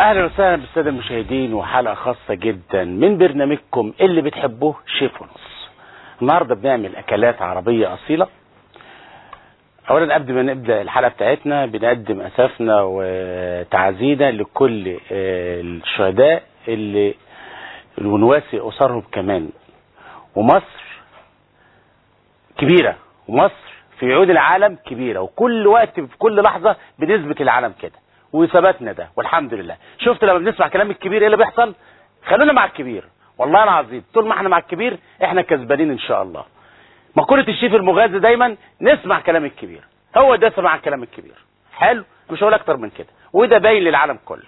اهلا وسهلا بالساده المشاهدين وحلقه خاصه جدا من برنامجكم اللي بتحبوه شيف ونص النهارده بنعمل اكلات عربيه اصيله اولا قبل ما نبدا الحلقه بتاعتنا بنقدم اسفنا وتعزينا لكل آه، الشهداء اللي ونواسي اسرهم كمان ومصر كبيره ومصر في عيون العالم كبيره وكل وقت في كل لحظه بنثبت العالم كده وثبتنا ده والحمد لله شفت لما بنسمع كلام الكبير ايه اللي بيحصل خلونا مع الكبير والله العظيم طول ما احنا مع الكبير احنا كسبانين ان شاء الله مقولة الشيف المغازي دايما نسمع كلام الكبير هو ده سمع كلام الكبير حلو مش هقول اكتر من كده وده باين للعالم كله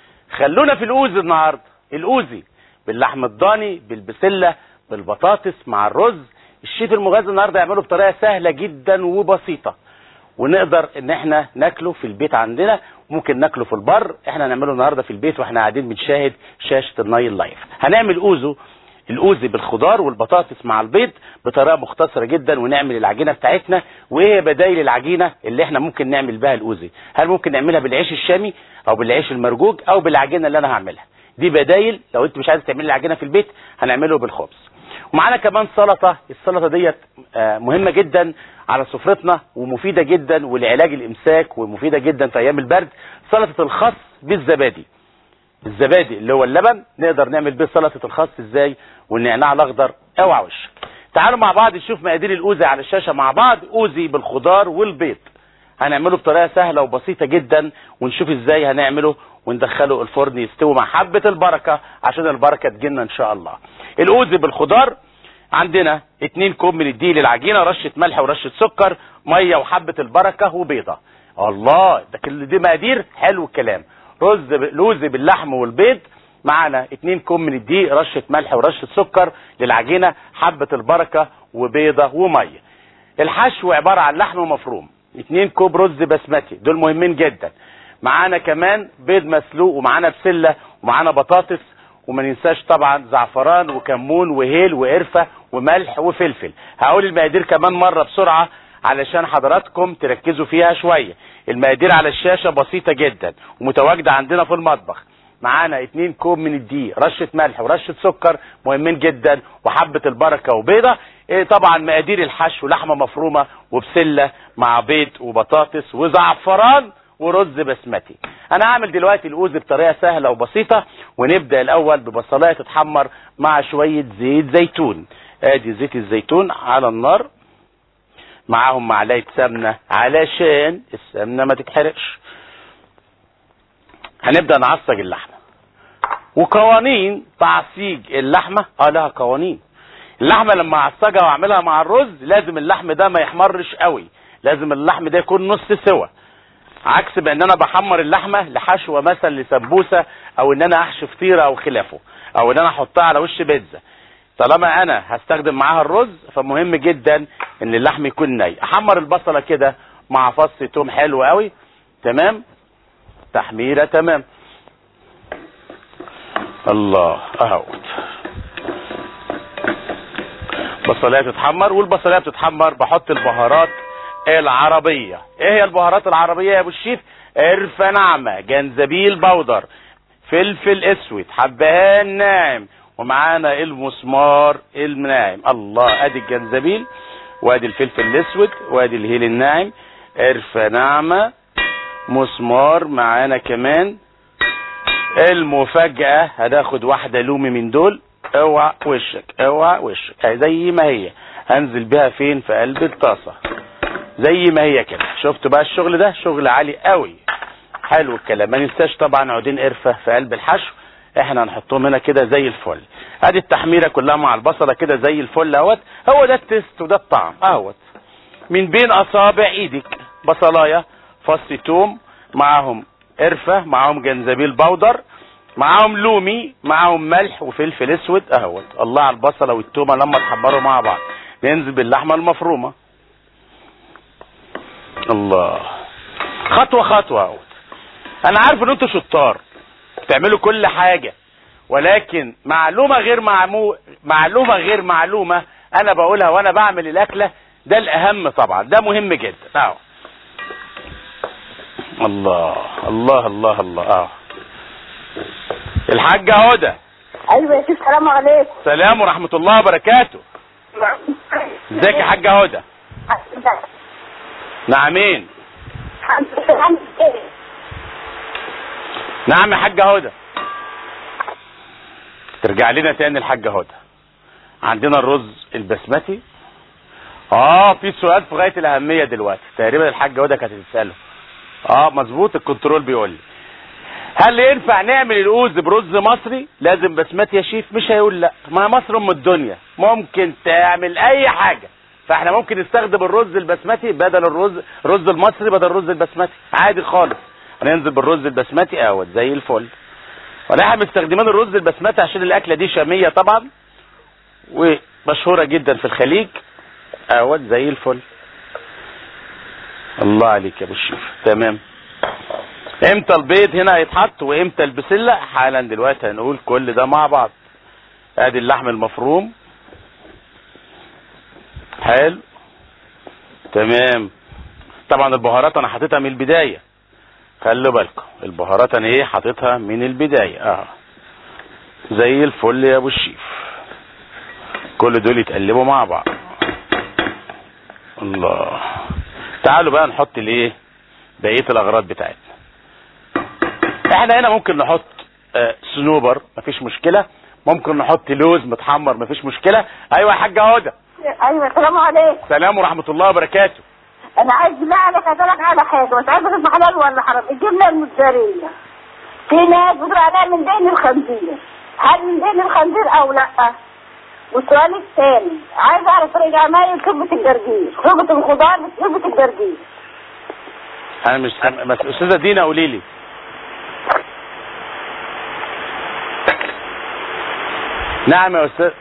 خلونا في الاوزي النهارده الاوزي باللحم الضاني بالبسله بالبطاطس مع الرز الشيف المغازي النهارده يعمله بطريقه سهله جدا وبسيطه ونقدر ان احنا ناكله في البيت عندنا ممكن ناكله في البر احنا هنعمله النهارده في البيت واحنا قاعدين بنشاهد شاشه النايل لايف هنعمل اوزو الاوزي بالخضار والبطاطس مع البيض بطريقه مختصره جدا ونعمل العجينه بتاعتنا وايه هي بدايل العجينه اللي احنا ممكن نعمل بها الاوزي هل ممكن نعملها بالعيش الشامي او بالعيش المرجوج او بالعجينه اللي انا هعملها دي بدايل لو انت مش عايز تعملي العجينه في البيت هنعمله بالخبز ومعانا كمان سلطه السلطه ديت آه، مهمه جدا على سفرتنا ومفيده جدا ولعلاج الامساك ومفيده جدا في ايام البرد سلطه الخس بالزبادي الزبادي اللي هو اللبن نقدر نعمل بيه سلطه الخس ازاي والنعناع الاخضر اوعى وشك تعالوا مع بعض نشوف مقادير الاوزي على الشاشه مع بعض اوزي بالخضار والبيض هنعمله بطريقه سهله وبسيطه جدا ونشوف ازاي هنعمله وندخله الفرن يستوي مع حبه البركه عشان البركه تجينا ان شاء الله الاوزي بالخضار عندنا اتنين كوب من الدقيق للعجينه رشه ملح ورشه سكر ميه وحبه البركه وبيضه الله ده كل دي مقادير حلو الكلام رز ب- لوز باللحم والبيض معانا اتنين كوب من الدقيق رشه ملح ورشه سكر للعجينه حبه البركه وبيضه وميه الحشو عباره عن لحم مفروم اتنين كوب رز بسمتي دول مهمين جدا معانا كمان بيض مسلوق ومعانا بسله ومعانا بطاطس وما ننساش طبعا زعفران وكمون وهيل وقرفه وملح وفلفل هقول المقادير كمان مره بسرعه علشان حضراتكم تركزوا فيها شويه المقادير على الشاشه بسيطه جدا ومتواجده عندنا في المطبخ معانا اتنين كوب من الدقيق رشه ملح ورشه سكر مهمين جدا وحبه البركه وبيضه إيه طبعا مقادير الحشو لحمه مفرومه وبسله مع بيض وبطاطس وزعفران ورز بسمتي انا هعمل دلوقتي الاوز بطريقه سهله وبسيطه ونبدا الاول ببصلايه تتحمر مع شويه زيت زيتون ادي زيت الزيتون على النار معاهم معلقه سمنه علشان السمنه ما تتحرقش هنبدا نعصج اللحمه وقوانين تعصيج اللحمه اه لها قوانين اللحمه لما اعصجها واعملها مع الرز لازم اللحم ده ما يحمرش قوي لازم اللحم ده يكون نص سوا عكس بان انا بحمر اللحمه لحشوه مثلا لسمبوسه او ان انا احشي فطيره او خلافه او ان انا احطها على وش بيتزا طالما انا هستخدم معاها الرز فمهم جدا ان اللحم يكون ني احمر البصله كده مع فص توم حلو قوي تمام تحميره تمام الله اهوت بصلايه تتحمر والبصلايه بتتحمر بحط البهارات العربيه ايه هي البهارات العربيه يا ابو الشيف قرفه ناعمه جنزبيل بودر فلفل اسود حبهان ناعم ومعانا المسمار الناعم الله ادي الجنزبيل وادي الفلفل الاسود وادي الهيل الناعم قرفه ناعمه مسمار معانا كمان المفاجأة هناخد واحدة لومي من دول اوعى وشك اوعى وشك أهي زي ما هي هنزل بيها فين في قلب الطاسة زي ما هي كده شفتوا بقى الشغل ده شغل عالي قوي حلو الكلام ما ننساش طبعا عودين قرفة في قلب الحشو احنا هنحطهم هنا كده زي الفل ادي التحميرة كلها مع البصلة كده زي الفل اهوت هو ده التست وده الطعم اهوت من بين اصابع ايدك بصلايه فص توم معاهم قرفه معاهم جنزبيل بودر معاهم لومي معاهم ملح وفلفل اسود اهوت الله على البصله والتومه لما تحمروا مع بعض ننزل باللحمه المفرومه الله خطوه خطوه اهوت انا عارف ان انتوا شطار بتعملوا كل حاجه ولكن معلومه غير معمو معلومه غير معلومه انا بقولها وانا بعمل الاكله ده الاهم طبعا ده مهم جدا اهو الله الله الله الله اه الحاجة هدى ايوه يا شيخ السلام عليكم سلام ورحمة الله وبركاته ازيك يا حاجة هدى نعمين نعم يا حاجة هدى ترجع لنا تاني الحاجة هدى عندنا الرز البسمتي اه في سؤال في غاية الأهمية دلوقتي تقريبا الحاجة هدى كانت تسأله اه مظبوط الكنترول بيقول لي هل ينفع نعمل الأوز برز مصري لازم بسمتي يا شيف مش هيقول لا ما مصر ام الدنيا ممكن تعمل اي حاجة فاحنا ممكن نستخدم الرز البسمتي بدل الرز رز المصري بدل الرز البسمتي عادي خالص هننزل بالرز البسمتي اهوت زي الفل ولا احنا مستخدمين الرز البسمتي عشان الاكله دي شاميه طبعا ومشهوره جدا في الخليج اهوت زي الفل الله عليك يا ابو الشيف تمام امتى البيض هنا هيتحط وامتى البسله حالا دلوقتي هنقول كل ده مع بعض ادي اللحم المفروم حلو تمام طبعا البهارات انا حاططها من البدايه خلوا بالكم البهارات انا ايه حاططها من البدايه اه زي الفل يا ابو الشيف كل دول يتقلبوا مع بعض الله تعالوا بقى نحط الايه بقيه الاغراض بتاعتنا احنا هنا ممكن نحط آه صنوبر مفيش مشكله ممكن نحط لوز متحمر مفيش مشكله ايوه يا حاجه هدى ايوه السلام عليكم سلام ورحمه الله وبركاته انا عايز بالله عليك اسالك على حاجه مش عايزه تبقى حلال ولا حرام الجبنه الموتزاريلا في ناس بتقول عليها من دين الخنزير هل من دين الخنزير او لا والسؤال الثاني عايز اعرف طريقه عمايل شوربه الجرجير شوربه الخضار شوربه الجرجير انا مش سم... بس استاذه دينا قولي لي نعم يا استاذ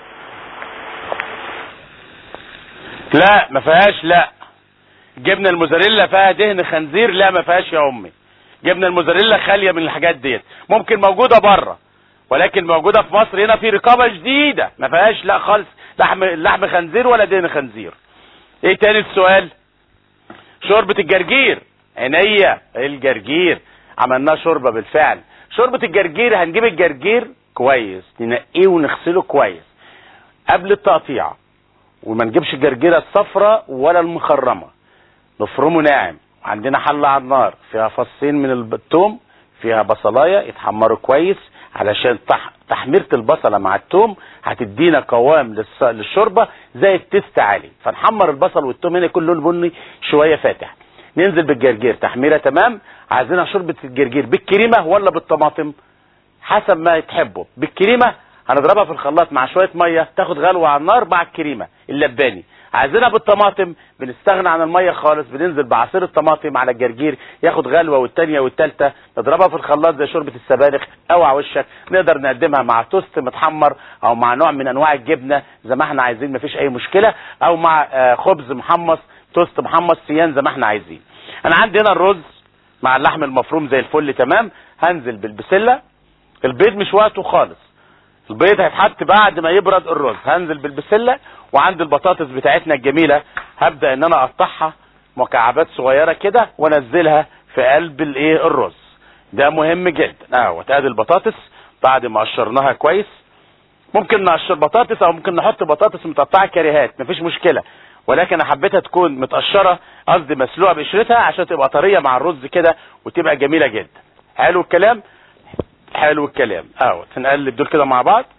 لا ما فيهاش لا جبنه الموزاريلا فيها دهن خنزير لا ما فيهاش يا امي جبنه الموزاريلا خاليه من الحاجات ديت ممكن موجوده بره ولكن موجوده في مصر هنا في رقابه جديده ما فيهاش لا خالص لحم لحم خنزير ولا دهن خنزير ايه تاني السؤال شوربه الجرجير عينيا الجرجير عملناه شوربه بالفعل شوربه الجرجير هنجيب الجرجير كويس ننقيه ونغسله كويس قبل التقطيع وما نجيبش الجرجيره الصفراء ولا المخرمه نفرمه ناعم عندنا حله على النار فيها فصين من الثوم فيها بصلايه يتحمروا كويس علشان تح... تحميره البصله مع الثوم هتدينا قوام للص... للشوربه زي التست عالي فنحمر البصل والثوم هنا يكون لون بني شويه فاتح ننزل بالجرجير تحميره تمام عايزينها شوربه الجرجير بالكريمه ولا بالطماطم حسب ما تحبوا بالكريمه هنضربها في الخلاط مع شويه ميه تاخد غلوه على النار مع الكريمه اللباني عايزينها بالطماطم بنستغنى عن الميه خالص بننزل بعصير الطماطم على الجرجير ياخد غلوه والتانيه والتالته نضربها في الخلاط زي شوربه السبانخ او على وشك نقدر نقدمها مع توست متحمر او مع نوع من انواع الجبنه زي ما احنا عايزين مفيش اي مشكله او مع آه خبز محمص توست محمص سيان زي ما احنا عايزين انا عندي هنا الرز مع اللحم المفروم زي الفل تمام هنزل بالبسله البيض مش وقته خالص البيض هيتحط بعد ما يبرد الرز هنزل بالبسله وعند البطاطس بتاعتنا الجميله هبدا ان انا اقطعها مكعبات صغيره كده وانزلها في قلب الايه الرز ده مهم جدا اهوت ادي البطاطس بعد ما قشرناها كويس ممكن نقشر بطاطس او ممكن نحط بطاطس متقطعه كريهات مفيش مشكله ولكن انا حبيتها تكون متقشره قصدي مسلوقه بقشرتها عشان تبقى طريه مع الرز كده وتبقى جميله جدا حلو الكلام حلو الكلام اهوت هنقلب دول كده مع بعض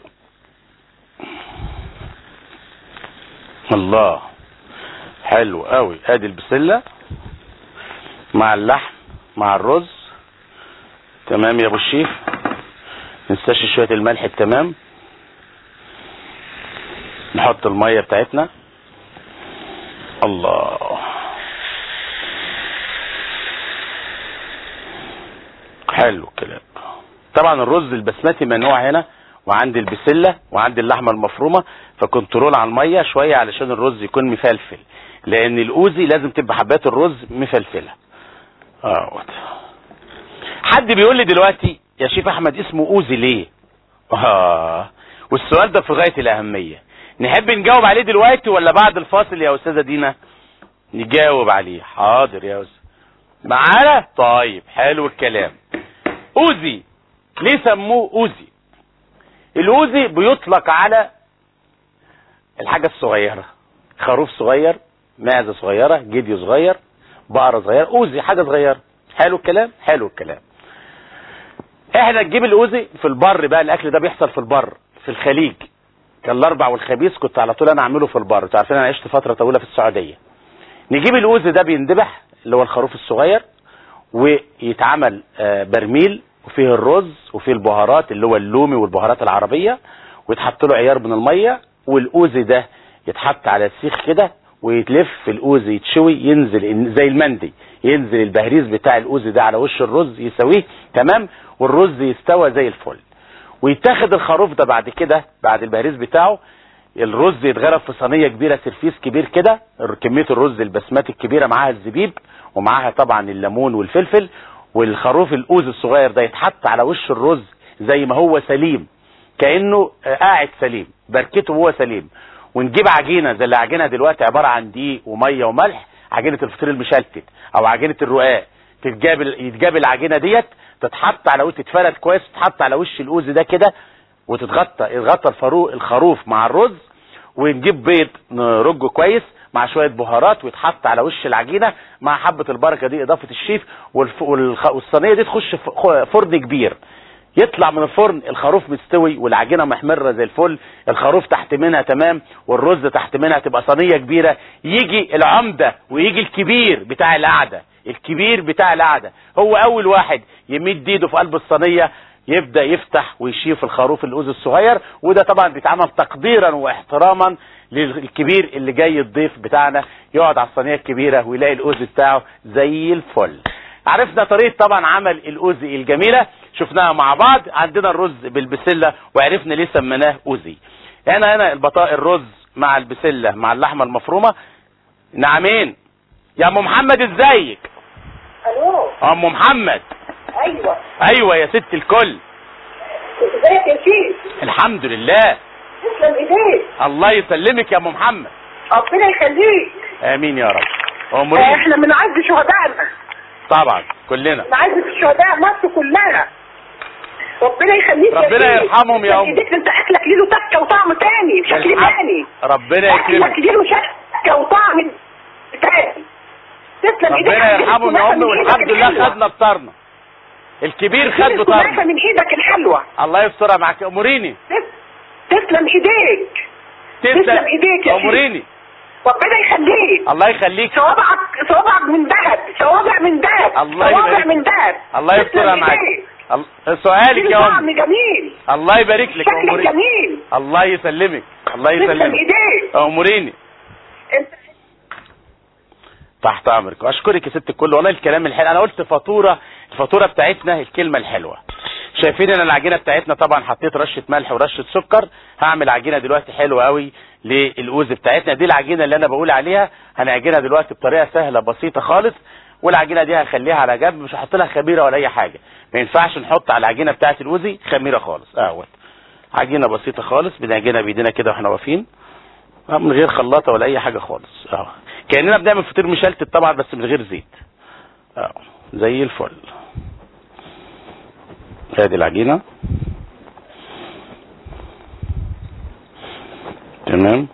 الله حلو قوي ادي البسله مع اللحم مع الرز تمام يا ابو الشيف ننساش شويه الملح التمام نحط الميه بتاعتنا الله حلو الكلام طبعا الرز البسمتي منوع هنا وعندي البسله وعندي اللحمه المفرومه فكنترول على الميه شويه علشان الرز يكون مفلفل لان الاوزي لازم تبقى حبات الرز مفلفله اه حد بيقول لي دلوقتي يا شيف احمد اسمه اوزي ليه اه والسؤال ده في غايه الاهميه نحب نجاوب عليه دلوقتي ولا بعد الفاصل يا استاذه دينا نجاوب عليه حاضر يا استاذ معانا طيب حلو الكلام اوزي ليه سموه اوزي الاوزي بيطلق على الحاجة الصغيرة خروف صغير معزة صغيرة جدي صغير بقرة صغيرة اوزي حاجة صغيرة حلو الكلام حلو الكلام احنا نجيب الاوزي في البر بقى الاكل ده بيحصل في البر في الخليج كان الاربع والخميس كنت على طول انا اعمله في البر انتوا عارفين انا عشت فتره طويله في السعوديه نجيب الاوزي ده بيندبح اللي هو الخروف الصغير ويتعمل آه، برميل وفيه الرز وفيه البهارات اللي هو اللومي والبهارات العربيه ويتحط له عيار من الميه والاوزي ده يتحط على السيخ كده ويتلف الاوزي يتشوي ينزل إن- زي المندي ينزل البهريز بتاع الاوزي ده على وش الرز يسويه تمام والرز يستوى زي الفل ويتاخد الخروف ده بعد كده بعد البهريز بتاعه الرز يتغرف في صينيه كبيره سرفيس كبير كده كميه الرز البسماتي الكبيره معاها الزبيب ومعاها طبعا الليمون والفلفل والخروف الاوز الصغير ده يتحط على وش الرز زي ما هو سليم كانه آه، قاعد سليم بركته وهو سليم ونجيب عجينه زي اللي عجينه دلوقتي عباره عن دقيق وميه وملح عجينه الفطير المشلتت او عجينه الرقاق تتجاب يتجاب العجينه ديت تتحط على وش تتفرد كويس تتحط على وش الاوز ده كده وتتغطى يتغطى الفاروق الخروف مع الرز ونجيب بيض نرجه كويس مع شويه بهارات ويتحط على وش العجينه مع حبه البركه دي اضافه الشيف والف... والخ... والصينيه دي تخش في خ- فرن كبير يطلع من الفرن الخروف مستوي والعجينه محمره زي الفل الخروف تحت منها تمام والرز تحت منها تبقى صينيه كبيره يجي العمده ويجي الكبير بتاع القعده الكبير بتاع القعده هو اول واحد يمد ايده في قلب الصينيه يبدا يفتح ويشيف الخروف الاوز الصغير وده طبعا بيتعمل تقديرا واحتراما للكبير اللي جاي الضيف بتاعنا يقعد على الصينيه الكبيره ويلاقي الاوز بتاعه زي الفل عرفنا طريقه طبعا عمل الاوزي الجميله شفناها مع بعض عندنا الرز بالبسله وعرفنا ليه سميناه اوزي هنا هنا البطاء الرز مع البسله مع اللحمه المفرومه نعمين يا ام محمد ازيك الو ام محمد ايوه ايوه يا ست الكل ازيك يا شيخ الحمد لله تسلم ايديك الله يسلمك يا ام محمد ربنا يخليك امين يا رب آه، امرين احنا من عز شهدائنا طبعا كلنا من عز شهداء مصر كلها ربنا يخليك يا ربنا شيخ. يرحمهم يا تسلم أم. ايديك انت اكلك له تكه وطعم تاني بشكل الحمد- تاني ربنا اكلك يكرمك له شكه وطعم تاني تسلم ايديك ربنا يرحمهم يا امي والحمد لله خدنا بطارنا الكبير خد كنافه بطارنا من ايدك الحلوه الله يسترها معاك اموريني تس- تسلم ايديك تسلم ايديك يا شيخ. اموريني ربنا يخليك الله يخليك صوابعك صوابعك من ذهب صوابع من ذهب الله صوابع يبارك من ذهب الله تسلم يسترها معاك إيديك. ال- سؤالك يا طعم امي جميل الله يبارك لك شكلك اموريني جميل الله يسلمك الله تسلم يسلمك ايديك اموريني انت تحت امرك واشكرك يا ست الكل والله الكلام الحلو انا قلت فاتوره الفاتوره بتاعتنا الكلمه الحلوه شايفين ان العجينه بتاعتنا طبعا حطيت رشه ملح ورشه سكر هعمل عجينه دلوقتي حلوه قوي للاوز بتاعتنا دي العجينه اللي انا بقول عليها هنعجنها دلوقتي بطريقه سهله بسيطه خالص والعجينه دي هخليها على جنب مش هحط لها خميره ولا اي حاجه ما ينفعش نحط على العجينه بتاعت الاوزي خميره خالص اهوت عجينه بسيطه خالص بنعجنها بايدينا كده واحنا واقفين آه، من غير خلاطه ولا اي حاجه خالص اه كاننا بنعمل فطير مشلتت طبعا بس من غير زيت اه زي الفل ادي العجينه تمام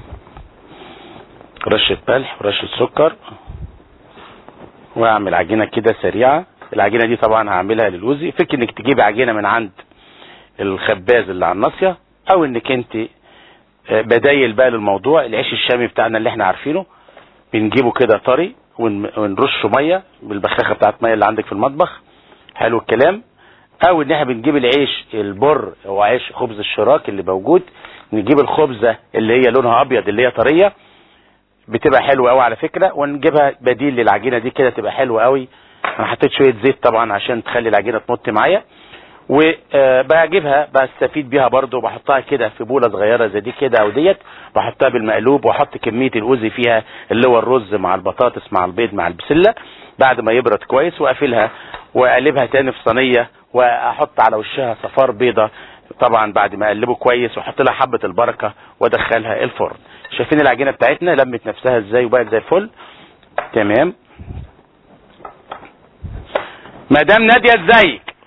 رشه ملح ورشه سكر واعمل عجينه كده سريعه العجينه دي طبعا هعملها للوزي فكر انك تجيبي عجينه من عند الخباز اللي على الناصيه او انك انت آه، بدايل بقى للموضوع العيش الشامي بتاعنا اللي احنا عارفينه بنجيبه كده طري ون- ونرشه ميه بالبخاخه بتاعت ميه اللي عندك في المطبخ حلو الكلام او ان احنا بنجيب العيش البر او عيش خبز الشراك اللي موجود نجيب الخبزه اللي هي لونها ابيض اللي هي طريه بتبقى حلوه قوي على فكره ونجيبها بديل للعجينه دي كده تبقى حلوه قوي انا حطيت شويه زيت طبعا عشان تخلي العجينه تمط معايا وبجيبها بستفيد بيها برضو بحطها كده في بوله صغيره زي دي كده او ديت بحطها بالمقلوب واحط كميه الاوزي فيها اللي هو الرز مع البطاطس مع البيض مع البسله بعد ما يبرد كويس واقفلها واقلبها تاني في صينيه واحط على وشها صفار بيضه طبعا بعد ما اقلبه كويس واحط لها حبه البركه وادخلها الفرن شايفين العجينه بتاعتنا لمت نفسها ازاي وبقت زي الفل تمام مدام ناديه ازيك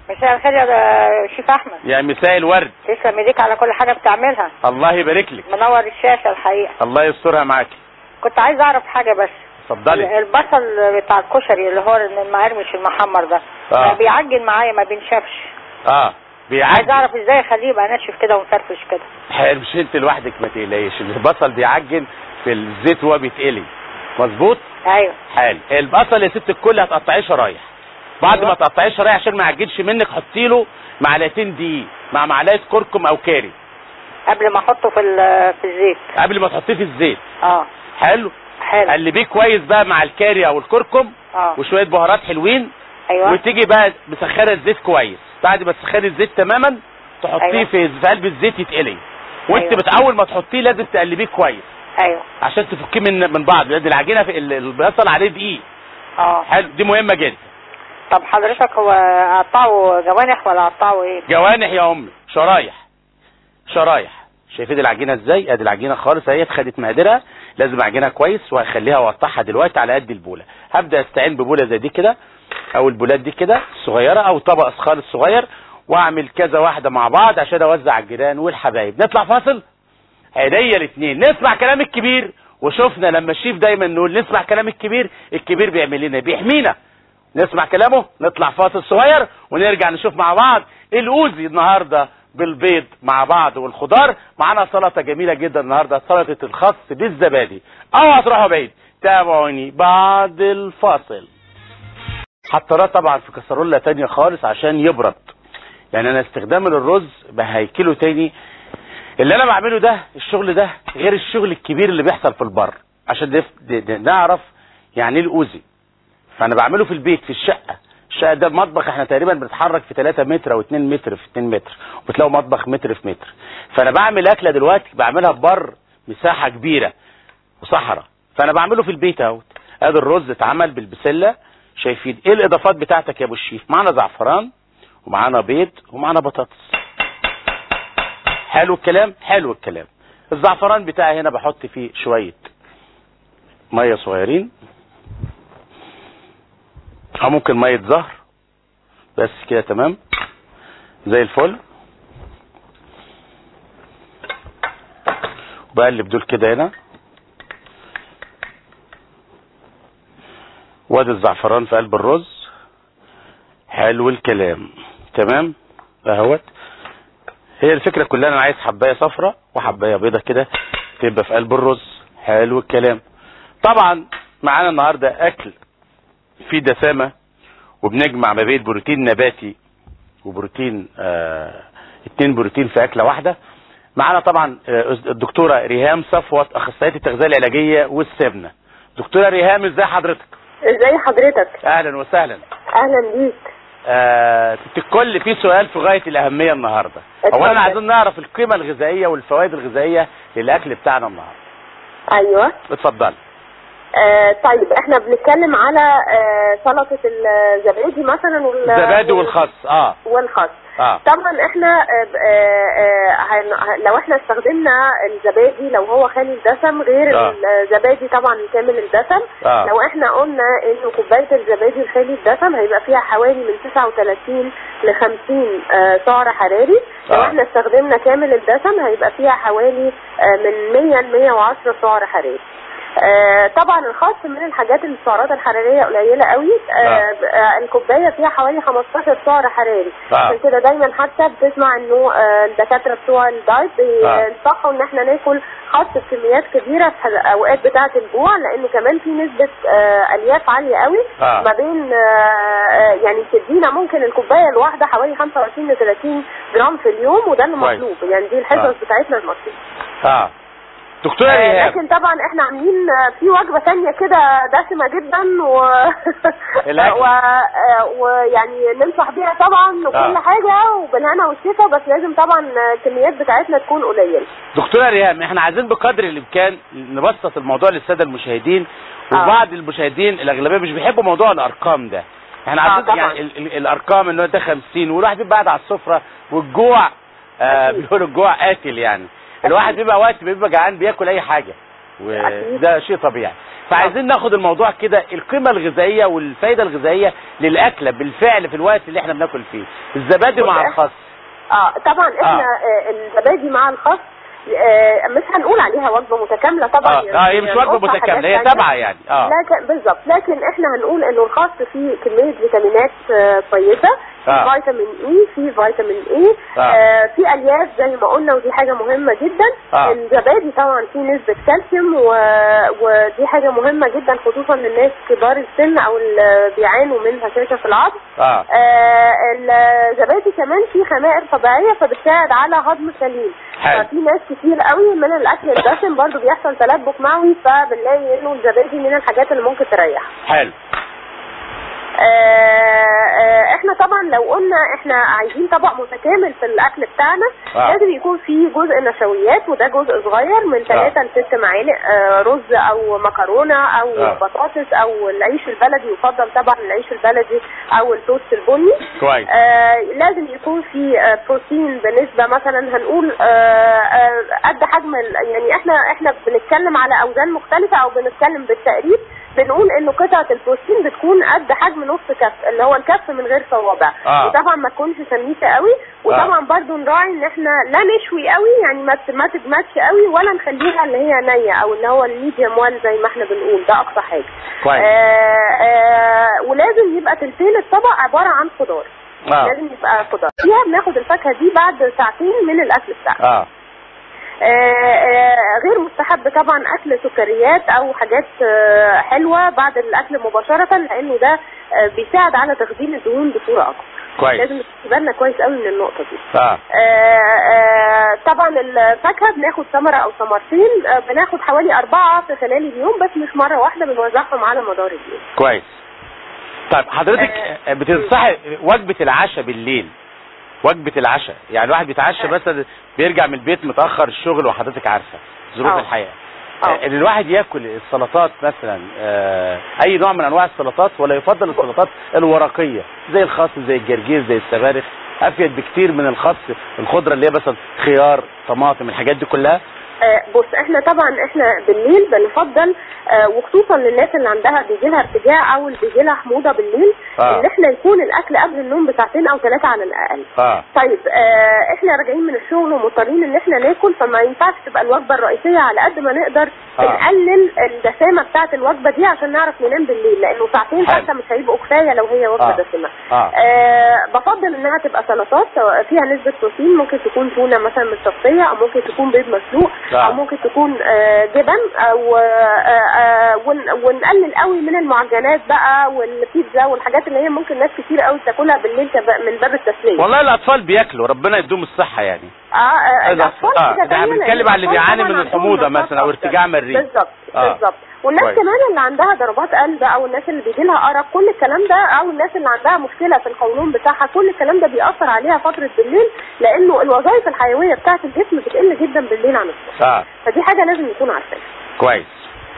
مساء الخير يا شيف احمد يا مساء الورد تسلم ايديك على كل حاجه بتعملها الله يبارك لك منور الشاشه الحقيقه الله يسترها معاكي كنت عايز اعرف حاجه بس اتفضلي البصل بتاع الكشري اللي هو المقرمش المحمر ده آه. بيعجن معايا ما بينشفش اه عايز بيعجن اعرف ازاي اخليه يبقى ناشف كده ومفرفش كده حلو مش انت لوحدك ما تقلقيش البصل بيعجن في الزيت وهو بيتقلي مظبوط ايوه حلو البصل يا ست الكل هتقطعيه شرايح بعد أيوة. ما تقطعيه شرايح عشان ما يعجنش منك حطي له معلقتين دقيق مع معلقه كركم او كاري قبل ما احطه في ال- في الزيت قبل ما تحطيه في الزيت اه حلو حلو قلبيه كويس بقى مع الكاري او الكركم اه وشويه بهارات حلوين ايوه وتيجي بقى مسخره الزيت كويس بعد ما تسخري الزيت تماما تحطيه أيوة. في في قلب الزيت يتقلي وانت أيوة. بت- اول ما تحطيه لازم تقلبيه كويس ايوه عشان تفكيه من من بعض لان العجينه في ال- البصل عليه دقيق اه حلو دي مهمه جدا طب حضرتك هو اقطعه جوانح ولا اقطعه ايه جوانح يا امي شرايح شرايح شايفين العجينه ازاي ادي العجينه خالص اهي خدت مقاديرها لازم اعجنها كويس وهخليها واقطعها دلوقتي على قد البوله هبدا استعين ببوله زي دي كده او البولات دي كده صغيره او طبق خالص صغير واعمل كذا واحده مع بعض عشان اوزع على الجيران والحبايب نطلع فاصل عينيا الاثنين نسمع كلام الكبير وشفنا لما الشيف دايما نقول نسمع كلام الكبير الكبير بيعمل لنا بيحمينا نسمع كلامه نطلع فاصل صغير ونرجع نشوف مع بعض الاوزي النهارده بالبيض مع بعض والخضار معانا سلطه جميله جدا النهارده سلطه الخس بالزبادي اوعى تروحوا بعيد تابعوني بعد الفاصل حطيناه طبعا في كسرولة تانية خالص عشان يبرد يعني انا استخدام الرز بهيكله تاني اللي انا بعمله ده الشغل ده غير الشغل الكبير اللي بيحصل في البر عشان نف- د- د- نعرف يعني ايه الاوزي فانا بعمله في البيت في الشقه الشقه ده المطبخ احنا تقريبا بنتحرك في 3 متر او 2 متر في 2 متر وبتلاقوا مطبخ متر في متر فانا بعمل اكله دلوقتي بعملها في بر مساحه كبيره وصحراء فانا بعمله في البيت اهوت ادي الرز اتعمل بالبسله شايفين ايه الاضافات بتاعتك يا ابو الشيف معانا زعفران ومعانا بيض ومعانا بطاطس حلو الكلام حلو الكلام الزعفران بتاعي هنا بحط فيه شويه ميه صغيرين او ممكن ميه زهر بس كده تمام زي الفل وبقلب دول كده هنا وادي الزعفران في قلب الرز حلو الكلام تمام اهوت هي الفكرة كلها انا عايز حباية صفراء وحباية بيضة كده تبقى في قلب الرز حلو الكلام طبعا معانا النهاردة اكل فيه دسامة وبنجمع ما بين بروتين نباتي وبروتين آه اتنين بروتين في اكلة واحدة معانا طبعا آه الدكتورة ريهام صفوت اخصائية التغذية العلاجية والسمنة دكتورة ريهام ازاي حضرتك ازاي حضرتك اهلا وسهلا اهلا بيك آه الكل في سؤال في غاية الأهمية النهاردة اتفضل. أولا عايزين نعرف القيمة الغذائية والفوائد الغذائية للأكل بتاعنا النهاردة ايوه اتفضل آه طيب احنا بنتكلم على آه سلطه الزبادي مثلا وال الزبادي وال- والخس اه والخس اه طبعا احنا آه، آه، آه، هن- لو احنا استخدمنا الزبادي لو هو خالي الدسم غير آه. الزبادي طبعا كامل الدسم اه لو احنا قلنا ان كوبايه الزبادي الخالي الدسم هيبقى فيها حوالي من 39 ل 50 آه، سعر حراري لو آه. احنا استخدمنا كامل الدسم هيبقى فيها حوالي آه، من 100 ل 110 سعر حراري آه، طبعا الخاص من الحاجات اللي السعرات الحراريه قليله قوي آه، آه. آه، الكوبايه فيها حوالي 15 سعر حراري آه. عشان كده دايما حتى بتسمع انه آه، الدكاتره بتوع الدايت بينصحوا ان احنا ناكل خاص بكميات كبيره في الاوقات بتاعه الجوع لانه كمان في نسبه آه، الياف عاليه قوي آه. ما بين آه، آه، يعني بتدينا ممكن الكوبايه الواحده حوالي 25 ل 30 جرام في اليوم وده اللي كويس. مطلوب يعني دي الحصص آه. بتاعتنا المطلوبه اه دكتورة آه، ريهام لكن طبعا احنا عاملين آه، في وجبه ثانيه كده دسمه جدا و الأكل. و- آه، ويعني ننصح بيها طبعا وكل آه. حاجه وبالهنا والشفا بس لازم طبعا آه، الكميات بتاعتنا تكون قليله دكتورة ريهام احنا عايزين بقدر الامكان نبسط الموضوع للسادة المشاهدين آه. وبعض المشاهدين الاغلبية مش بيحبوا موضوع الارقام ده احنا آه، عايزين طبعا. يعني ال ال الارقام ان هو ده 50 والواحد بيبقى قاعد على السفرة والجوع آه أكيد. بيقولوا الجوع قاتل يعني الواحد بيبقى وقت بيبقى جعان بياكل اي حاجة وده شيء طبيعي فعايزين ناخد الموضوع كده القيمه الغذائيه والفايده الغذائيه للاكله بالفعل في الوقت اللي احنا بناكل فيه الزبادي مع بص، الخس اه طبعا احنا آه. الزبادي مع الخس آه مش هنقول عليها وجبه متكامله طبعا اه اه هي مش وجبه هنقولها حاجات متكامله هي تانية. تبعه يعني اه لكن بالظبط لكن احنا هنقول انه الخاص فيه كميه فيتامينات آه، كويسه آه. في فيتامين اي في فيتامين اي آه. آه في الياف زي ما قلنا ودي حاجه مهمه جدا آه. الزبادي طبعا فيه نسبه كالسيوم و... ودي حاجه مهمه جدا خصوصا للناس كبار السن او اللي بيعانوا من هشاشه في العظم اه آه الزبادي كمان فيه خمائر طبيعيه فبتساعد على هضم سليم حلو. ففي ناس كتير قوي من الاكل الدسم برضو بيحصل تلبك معوي فبنلاقي انه الزبادي من الحاجات اللي ممكن تريح حلو آه، آه، احنا طبعا لو قلنا احنا عايزين طبق متكامل في الاكل بتاعنا آه. لازم يكون فيه جزء نشويات وده جزء صغير من 3 ل 6 معالق آه، رز او مكرونه او آه. بطاطس او العيش البلدي يفضل طبعا العيش البلدي او التوست البني كويس آه لازم يكون في آه بروتين بنسبه مثلا هنقول آه آه قد حجم ال- يعني احنا احنا بنتكلم على اوزان مختلفه او بنتكلم بالتقريب بنقول انه قطعه البروتين بتكون قد حجم نص كف اللي هو الكف من غير صوابع آه. وطبعا ما تكونش سميكه قوي وطبعا برضو نراعي ان احنا لا نشوي قوي يعني ما ت- ما تجمدش قوي ولا نخليها اللي هي نيه او اللي هو الميديوم وان زي ما احنا بنقول ده اقصى حاجه كويس آه آه ولازم يبقى تلتين الطبق عباره عن خضار اه لازم يبقى خضار فيها بناخد الفاكهه دي بعد ساعتين من الاكل بتاعنا اه آه، آه، غير مستحب طبعا اكل سكريات او حاجات آه، حلوه بعد الاكل مباشره لانه ده آه، بيساعد على تخزين الدهون بصوره اكبر كويس لازم ناخد بالنا كويس قوي من النقطه دي اه آه، آه، طبعا الفاكهه بناخد ثمره او ثمرتين آه، بناخد حوالي اربعه في خلال اليوم بس مش مره واحده بنوزعهم على مدار اليوم كويس طيب حضرتك بتنصحي وجبة العشاء بالليل وجبة العشاء يعني الواحد بيتعشى مثلا بيرجع من البيت متأخر الشغل وحضرتك عارفة ظروف آه. الحياة آه. آه، ان الواحد ياكل السلطات مثلا آه، اي نوع من انواع السلطات ولا يفضل السلطات الورقيه زي الخس زي الجرجير زي السبانخ افيد بكتير من الخس الخضره اللي هي مثلا خيار طماطم الحاجات دي كلها آه، بص احنا طبعا احنا بالليل بنفضل آه، وخصوصا للناس اللي عندها بيجي لها ارتجاع او اللي بيجي لها حموضه بالليل آه. ان احنا يكون الاكل قبل النوم بساعتين او ثلاثه على الاقل اه طيب آه احنا راجعين من الشغل ومضطرين ان احنا ناكل فما ينفعش تبقى الوجبه الرئيسيه على قد ما نقدر آه. بنقلل الدسامه بتاعه الوجبه دي عشان نعرف ننام بالليل لانه ساعتين حلو. حتى مش هيبقوا كفايه لو هي وجبه آه. دسمه اه آه بفضل انها تبقى سلطات سواء فيها نسبة بروتين ممكن تكون تونة مثلا متشطية او ممكن تكون بيض مسلوق آه. او ممكن تكون آه جبن او آه آه ون- ونقلل قوي من المعجنات بقى والبيتزا والحاجات اللي هي ممكن ناس كتير قوي تاكلها بالليل كب- من باب التسلية والله الاطفال بياكلوا ربنا يديهم الصحه يعني اه, آه ده- الاطفال آه، كده ده احنا تانية، بنتكلم لأن على اللي الأطفال بيعاني طبعاً من عندهم الحموضة نشاط مثلا أو أكتر. ارتجاع مريء. بالظبط آه. بالظبط والناس كويس. كمان اللي عندها ضربات قلب او الناس اللي بيجي لها ارق كل الكلام ده او الناس اللي عندها مشكله في القولون بتاعها كل الكلام ده بيأثر عليها فتره بالليل لانه الوظائف الحيويه بتاعه الجسم بتقل جدا بالليل عن الصبح اه فدي حاجه لازم نكون عارفينها كويس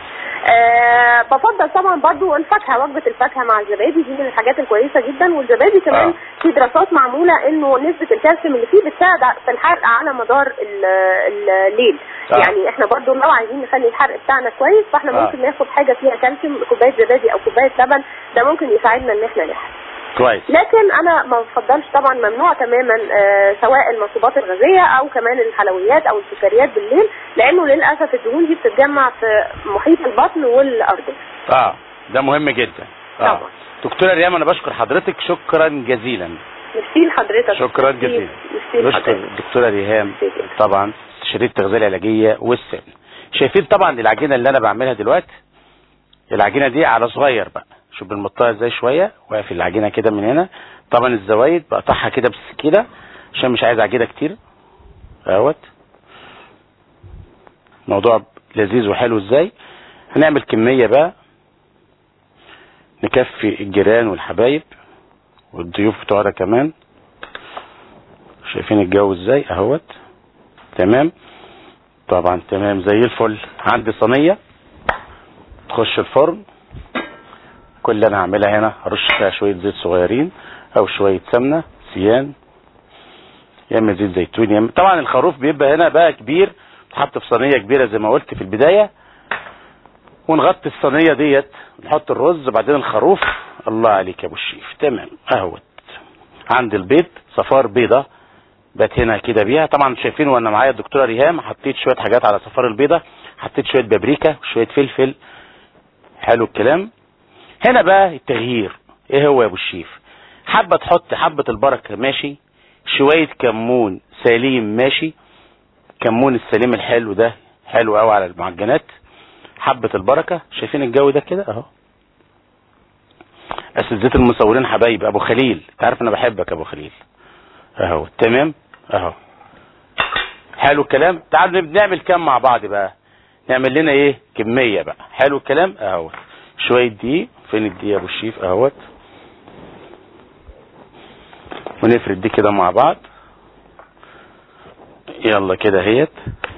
أه بفضل طبعا برضو الفاكهه وجبه الفاكهه مع الزبادي دي من الحاجات الكويسه جدا والزبادي كمان آه. في دراسات معموله انه نسبه الكالسيوم اللي فيه بتساعد في الحرق على مدار ال- الليل آه. يعني احنا برضو لو عايزين نخلي الحرق بتاعنا كويس فاحنا آه. ممكن ناخد حاجه فيها كالسيوم كوبايه زبادي او كوبايه لبن ده ممكن يساعدنا ان احنا نحرق كويس لكن انا ما بفضلش طبعا ممنوع تماما آه، سواء المشروبات الغازيه او كمان الحلويات او السكريات بالليل لانه للاسف الدهون دي بتتجمع في محيط البطن والارداف اه ده مهم جدا اه طبعا. دكتوره ريم انا بشكر حضرتك شكرا جزيلا ميرسي لحضرتك شكرا ميرسي- جزيلا ميرسي نشكر لحضرتك الدكتوره ريهام ميرسي جدا. طبعا شريط التغذيه العلاجيه والسمن شايفين طبعا العجينه اللي انا بعملها دلوقتي العجينه دي على صغير بقى شوف بنمطها ازاي شويه واقف العجينه كده من هنا طبعا الزوايد بقطعها كده بالسكينه عشان مش عايز عجينه كتير اهوت موضوع لذيذ وحلو ازاي هنعمل كميه بقى نكفي الجيران والحبايب والضيوف بتوعنا كمان شايفين الجو ازاي اهوت تمام طبعا تمام زي الفل عندي صينيه تخش الفرن كل اللي انا هعملها هنا هرش فيها شويه زيت صغيرين او شويه سمنه سيان يا اما زيت زيتون يا إما- طبعا الخروف بيبقى هنا بقى كبير بتحط في صينيه كبيره زي ما قلت في البدايه ونغطي الصينيه ديت نحط الرز وبعدين الخروف الله عليك يا ابو الشيف تمام اهوت عندي البيض صفار بيضه بقت هنا كده بيها طبعا شايفين وانا معايا الدكتوره ريهام حطيت شويه حاجات على صفار البيضه حطيت شويه بابريكا وشويه فلفل حلو الكلام هنا بقى التغيير ايه هو يا ابو الشيف حبه تحط حبه البركه ماشي شويه كمون سليم ماشي كمون السليم الحلو ده حلو قوي على المعجنات حبه البركه شايفين الجو ده كده اهو بس زيت المصورين حبايب ابو خليل انت عارف انا بحبك يا ابو خليل اهو تمام اهو حلو الكلام تعالوا بنعمل كام مع بعض بقى نعمل لنا ايه كميه بقى حلو الكلام اهو شويه دقيق فين الدقيق يا ابو الشيف اهوت ونفرد دي كده مع بعض يلا كده اهيت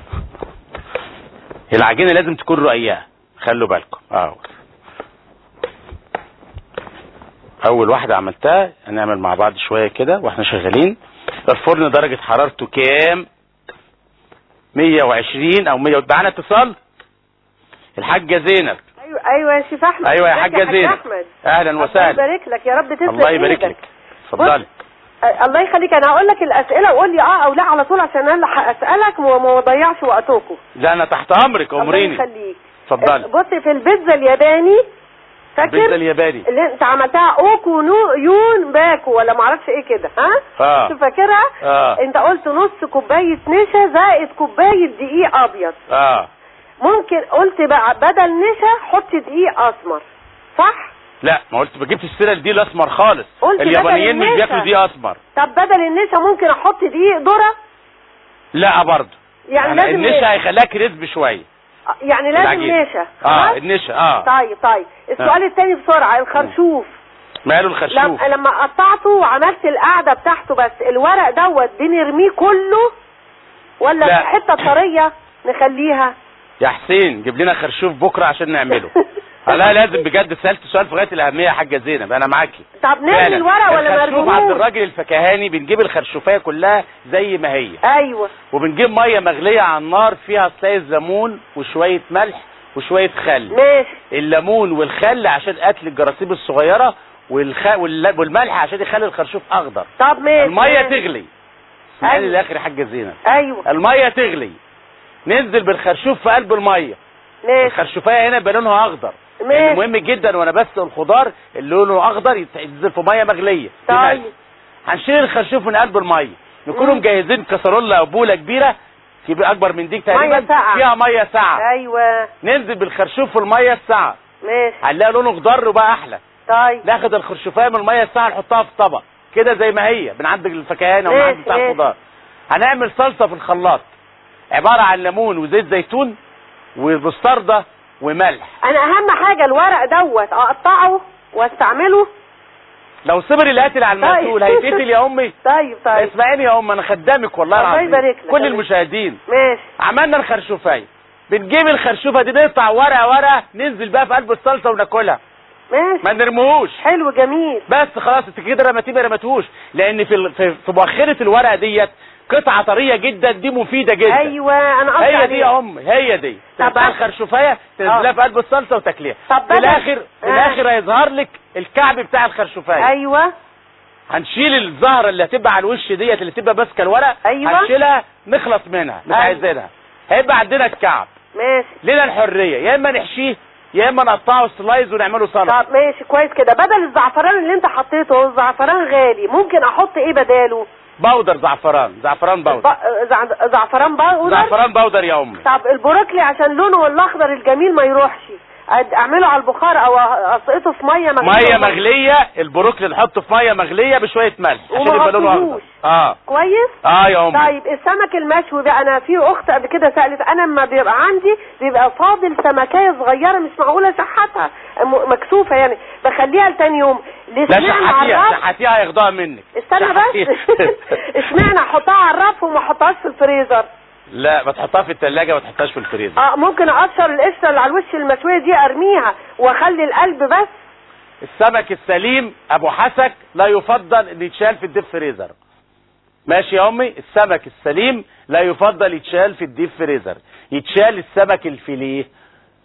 العجينه لازم تكون رقيقه خلوا بالكم اهو اول واحده عملتها هنعمل مع بعض شويه كده واحنا شغالين الفرن درجه حرارته كام 120 او 100 معانا اتصال الحاجه زينب ايوه ايوه يا شيف احمد ايوه يا ازيك حاجه زينب احمد اهلا الله وسهلا يبارك لك يا رب تسلم الله يبارك إيدك. لك اتفضلي أه، الله يخليك انا هقول لك الاسئله وقول لي اه او لا على طول عشان انا اسالك وما اضيعش وقتكم لا انا تحت امرك الله امريني يخليك اتفضلي أه، بصي في البيتزا الياباني البيتزا فاكر الياباني اللي انت عملتها اوكو نو يون باكو ولا معرفش ايه كده ها اه انت فاكرها اه انت قلت نص كوبايه نشا زائد كوبايه دقيق ابيض اه ممكن قلت بقى بدل نشا حط دقيق اسمر صح لا ما قلت ما جبتش السيره دي الاسمر خالص قلت اليابانيين بدل مش النشا. بياكلوا دي اسمر طب بدل النشا ممكن احط دقيق ذره لا برضه يعني أنا لازم النشا نشا. هيخليها كريسب شويه يعني لازم العجينة. نشا اه خلاص؟ النشا اه طيب طيب السؤال الثاني بسرعه الخرشوف ماله لما الخرشوف لما قطعته وعملت القعده بتاعته بس الورق دوت بنرميه كله ولا لا. في حته طريه نخليها يا حسين جيب لنا خرشوف بكره عشان نعمله لا لازم بجد سالت سؤال في غايه الاهميه يا حاجه زينب انا معاكي طب نرمي فعلا. الورق ولا الخرشوف عند مرموش الراجل الفكهاني بنجيب الخرشوفيه كلها زي ما هي ايوه وبنجيب ميه مغليه على النار فيها سلايز ليمون وشويه ملح وشويه خل ماشي الليمون والخل عشان قتل الجراثيم الصغيره والخ... وال- والملح عشان يخلي الخرشوف اخضر طب ماشي الميه ماشي. تغلي اسمعني أيوة. للاخر يا حاجه زينب ايوه الميه تغلي ننزل بالخرشوف في قلب الميه ماشي الخرشوفيه هنا يبقى لونها اخضر ماشي. يعني مهم جدا وانا بس الخضار اللي لونه اخضر يت- ينزل في ميه مغليه طيب بملح. هنشيل الخرشوف من قلب الميه نكونوا مم. مجهزين كسرولة او بوله كبيره كبيرة اكبر من دي تقريبا مية ساقعة. فيها ميه ساقعه ايوه ننزل بالخرشوف في الميه الساقعه ماشي هنلاقي لونه خضر وبقى احلى طيب ناخد الخرشوفيه من الميه الساقعه نحطها في طبق كده زي ما هي من عند الفكهاني او من عند ماشي، بتاع ماشي. الخضار هنعمل صلصه في الخلاط عباره عن ليمون وزيت زيتون ومستردة وملح انا اهم حاجه الورق دوت اقطعه واستعمله لو صبر اللي قاتل على طيب. المقتول هيتقتل يا امي طيب طيب اسمعيني يا ام انا خدامك والله الله العظيم يبارك لك. كل المشاهدين ماشي عملنا الخرشوفيه بنجيب الخرشوفه دي نقطع ورقه ورقه ننزل بقى في قلب الصلصه وناكلها ماشي ما نرموهوش حلو جميل بس خلاص انت كده رمتيه ما رمتهوش لان في ال- في في مؤخره الورقه ديت قطعه طريه جدا دي مفيده جدا ايوه انا قصدي هي دي عليها. يا ام هي دي طب تقطع بس- الخرشوفيه تنزلها اه. في قلب الصلصه وتاكليها طب في بدل- الاخر في اه. الاخر هيظهر لك الكعب بتاع الخرشوفيه ايوه هنشيل الزهره اللي هتبقى على الوش ديت اللي تبقى ماسكه الورق أيوة. هنشيلها نخلص منها مش أيوة. عايزينها هيبقى عندنا الكعب ماشي لنا الحريه يا اما نحشيه يا اما نقطعه سلايز ونعمله سلطه طب ماشي كويس كده بدل الزعفران اللي انت حطيته الزعفران غالي ممكن احط ايه بداله بودر زعفران زعفران بودر ب- زع- زعفران بودر زعفران بودر يا امي طب البروكلي عشان لونه الاخضر الجميل ما يروحش أد- اعمله على البخار او اسقطه في ميه مغليه ميه مغليه البروكلي نحطه في ميه مغليه بشويه ملح عشان وما يبقى لونه اخضر غطيهوش. اه كويس اه يا امي طيب السمك المشوي بقى انا في اخت قبل كده سالت انا لما بيبقى عندي بيبقى فاضل سمكايه صغيره مش معقوله شحتها م- مكسوفه يعني بخليها لتاني يوم ليه لا اشمعنى شحاتيها على الرف شحاتيها هياخدوها منك استنى شحاتيها. بس اشمعنى احطها على الرف وما احطهاش في الفريزر لا ما تحطها في الثلاجه ما تحطهاش في الفريزر اه ممكن اقشر القشره اللي على الوش المشويه دي ارميها واخلي القلب بس السمك السليم ابو حسك لا يفضل ان يتشال في الديب فريزر ماشي يا امي السمك السليم لا يفضل يتشال في الديب فريزر يتشال السمك الفيليه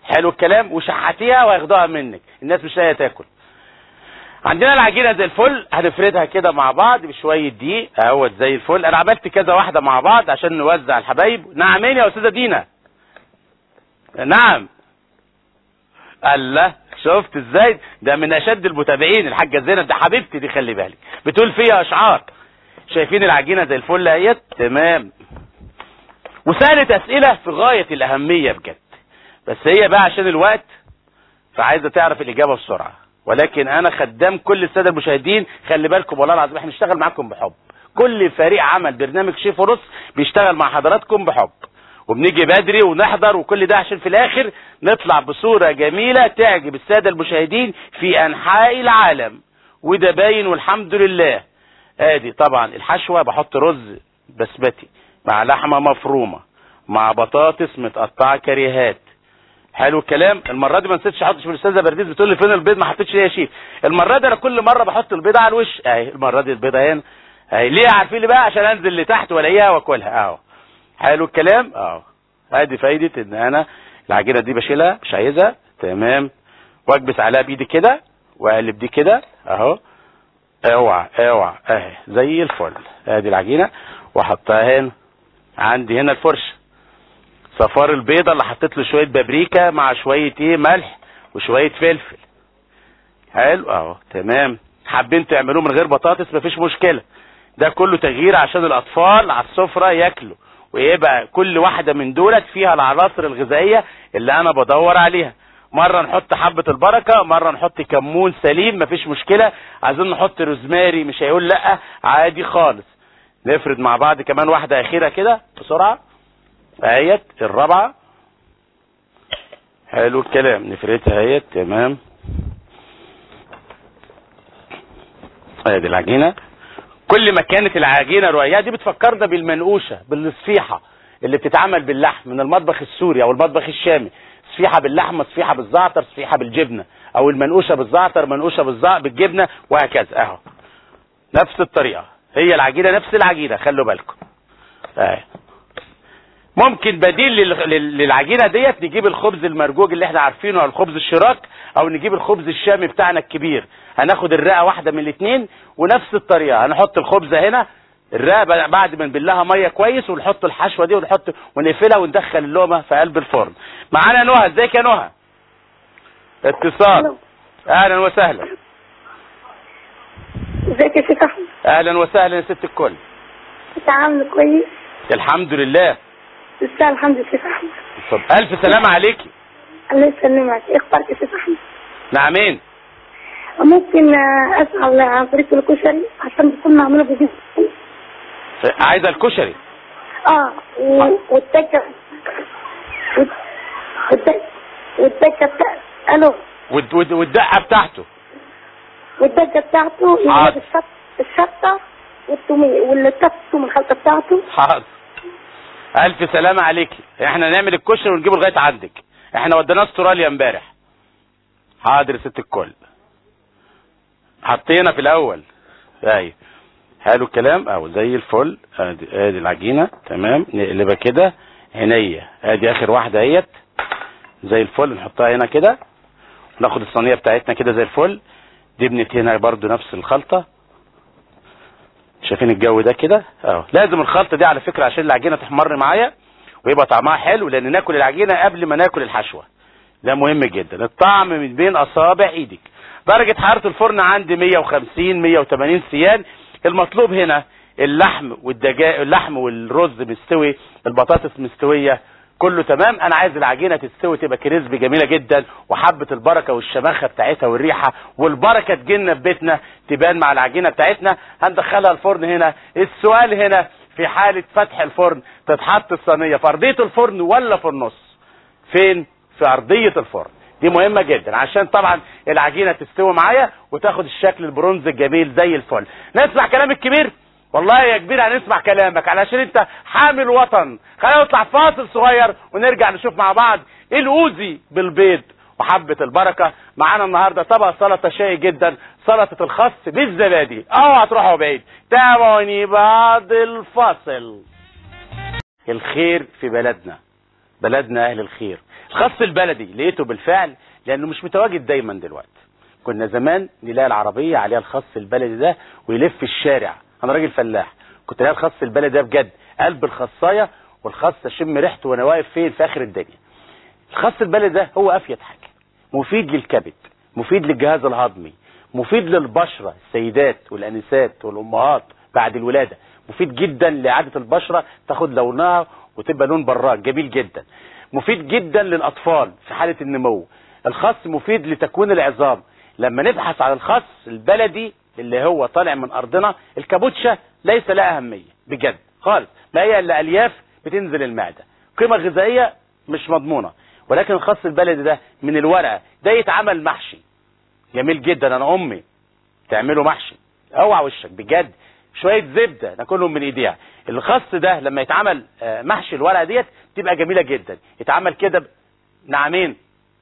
حلو الكلام وشحتيها وهياخدوها منك الناس مش لاقيه تاكل عندنا العجينه زي الفل هنفردها كده مع بعض بشويه دقيق اهوت زي الفل انا عملت كذا واحده مع بعض عشان نوزع الحبايب نعمين يا استاذه دينا نعم الله شفت ازاي ده من اشد المتابعين الحاجه زينب ده حبيبتي دي خلي بالك بتقول فيها اشعار شايفين العجينه زي الفل اهيت تمام وسالت اسئله في غايه الاهميه بجد بس هي بقى عشان الوقت فعايزه تعرف الاجابه بسرعه ولكن انا خدام كل الساده المشاهدين خلي بالكم والله العظيم احنا بنشتغل معاكم بحب كل فريق عمل برنامج شيف ورص بيشتغل مع حضراتكم بحب وبنيجي بدري ونحضر وكل ده عشان في الاخر نطلع بصوره جميله تعجب الساده المشاهدين في انحاء العالم وده باين والحمد لله ادي طبعا الحشوه بحط رز بسمتي مع لحمه مفرومه مع بطاطس متقطعه كريهات حلو الكلام المره دي ما نسيتش احط في الاستاذه برديس بتقول لي فين البيض ما حطيتش ليه يا شيف المره دي انا كل مره بحط البيضه على الوش اهي المره دي البيضه هنا اهي ليه عارفين لي بقى عشان انزل لتحت والاقيها واكلها اهو حلو الكلام اهو ادي فايده ان انا العجينه دي بشيلها مش عايزها تمام واكبس عليها بايدي كده واقلب دي كده اهو اوعى اوعى اهي زي الفل ادي العجينه واحطها هنا عندي هنا الفرشه صفار البيضه اللي حطيت له شويه بابريكا مع شويه ايه ملح وشويه فلفل حلو اهو تمام حابين تعملوه من غير بطاطس مفيش مشكله ده كله تغيير عشان الاطفال على السفره ياكلوا ويبقى كل واحده من دولت فيها العناصر الغذائيه اللي انا بدور عليها مره نحط حبه البركه مره نحط كمون سليم مفيش مشكله عايزين نحط روزماري مش هيقول لا عادي خالص نفرد مع بعض كمان واحده اخيره كده بسرعه اهيت الرابعه حلو الكلام نفردها اهيت تمام ادي العجينه كل ما كانت العجينه رقيقه دي بتفكرنا بالمنقوشه بالصفيحه اللي بتتعمل باللحم من المطبخ السوري او المطبخ الشامي صفيحه باللحمه صفيحه بالزعتر صفيحه بالجبنه او المنقوشه بالزعتر منقوشه بالزعتر بالجبنه وهكذا اهو نفس الطريقه هي العجينه نفس العجينه خلوا بالكم اهي ممكن بديل لل- لل- للعجينه ديت نجيب الخبز المرجوج اللي احنا عارفينه او الخبز الشراك او نجيب الخبز الشامي بتاعنا الكبير هناخد الرقه واحده من الاثنين ونفس الطريقه هنحط الخبزه هنا الرقه ب- بعد ما نبلها ميه كويس ونحط الحشوه دي ونحط ونقفلها وندخل اللقمه في قلب الفرن معانا نهى ازيك يا نهى اتصال اهلا وسهلا ازيك يا شيخ احمد اهلا وسهلا يا ست الكل انت عامل كويس الحمد لله لسه الحمد لله يا شيخ احمد طب الف سلامه عليكي الله يسلمك ايه اخبارك يا شيخ احمد نعمين ممكن آه، اسال عن طريق الكشري عشان بكون معموله بجزء عايزه الكشري اه و- والتكه والت- والت- والتكه بتاع الو والد- والد- والدقه بتاعته والدجه بتاعته اللي هي حاضر. بالشط الشطه والتوميه والتوم الخلطه بتاعته حاضر الف سلامة عليكي احنا نعمل الكشري ونجيبه لغايه عندك احنا وديناه استراليا امبارح حاضر يا ست الكل حطينا في الاول ايوه حلو الكلام اهو زي الفل ادي ادي العجينه تمام نقلبها كده عينيا ادي اخر واحده اهيت زي الفل نحطها هنا كده ناخد الصينيه بتاعتنا كده زي الفل دبنت هنا برضو نفس الخلطه شايفين الجو ده كده اهو لازم الخلطه دي على فكره عشان العجينه تحمر معايا ويبقى طعمها حلو لان ناكل العجينه قبل ما ناكل الحشوه ده مهم جدا الطعم من بين اصابع ايدك درجه حراره الفرن عندي 150 180 سيان المطلوب هنا اللحم والدجاج اللحم والرز مستوي البطاطس مستويه كله تمام انا عايز العجينه تستوي تبقى كريسبي جميله جدا وحبه البركه والشماخه بتاعتها والريحه والبركه تجينا في بيتنا تبان مع العجينه بتاعتنا هندخلها الفرن هنا السؤال هنا في حاله فتح الفرن تتحط الصينيه في ارضيه الفرن ولا في النص فين في ارضيه الفرن دي مهمه جدا عشان طبعا العجينه تستوي معايا وتاخد الشكل البرونز الجميل زي الفل نسمع كلام الكبير والله يا كبير هنسمع كلامك علشان انت حامل وطن خلينا نطلع فاصل صغير ونرجع نشوف مع بعض ايه الاوزي بالبيض وحبة البركة معانا النهاردة طبق سلطة شائع جدا سلطة الخس بالزبادي اوعى تروحوا بعيد تابعوني بعد الفاصل الخير في بلدنا بلدنا اهل الخير الخس البلدي لقيته بالفعل لانه مش متواجد دايما دلوقتي كنا زمان نلاقي العربيه عليها الخس البلدي ده ويلف الشارع انا راجل فلاح كنت الاقي الخس البلدي ده بجد قلب الخصايه والخس اشم ريحته وانا واقف فين في اخر الدنيا الخس البلدي ده هو افيد حاجه مفيد للكبد مفيد للجهاز الهضمي مفيد للبشره السيدات والانسات والامهات بعد الولاده مفيد جدا لاعاده البشره تاخد لونها وتبقى لون براق جميل جدا مفيد جدا للاطفال في حاله النمو الخس مفيد لتكوين العظام لما نبحث عن الخس البلدي اللي هو طالع من ارضنا الكابوتشا ليس لها اهميه بجد خالص ما هي الا الياف بتنزل المعده قيمه غذائيه مش مضمونه ولكن الخس البلدي ده من الورقه ده يتعمل محشي جميل جدا انا امي تعمله محشي اوعى وشك بجد شويه زبده ناكلهم من ايديها الخس ده لما يتعمل آه، محشي الورقه ديت تبقى جميله جدا يتعمل كده ب- نعمين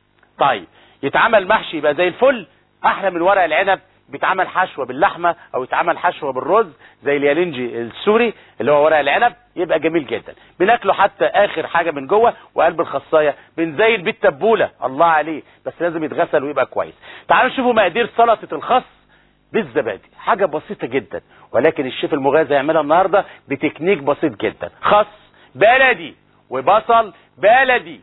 طيب يتعمل محشي يبقى زي الفل احلى من ورق العنب بيتعمل حشوه باللحمه او يتعمل حشوه بالرز زي اليالنجي السوري اللي هو ورق العنب يبقى جميل جدا بناكله حتى اخر حاجه من جوه وقلب الخصايه بنزين بيه التبوله الله عليه بس لازم يتغسل ويبقى كويس تعالوا نشوفوا مقادير سلطه الخس بالزبادي حاجه بسيطه جدا ولكن الشيف المغازي هيعملها النهارده بتكنيك بسيط جدا خس بلدي وبصل بلدي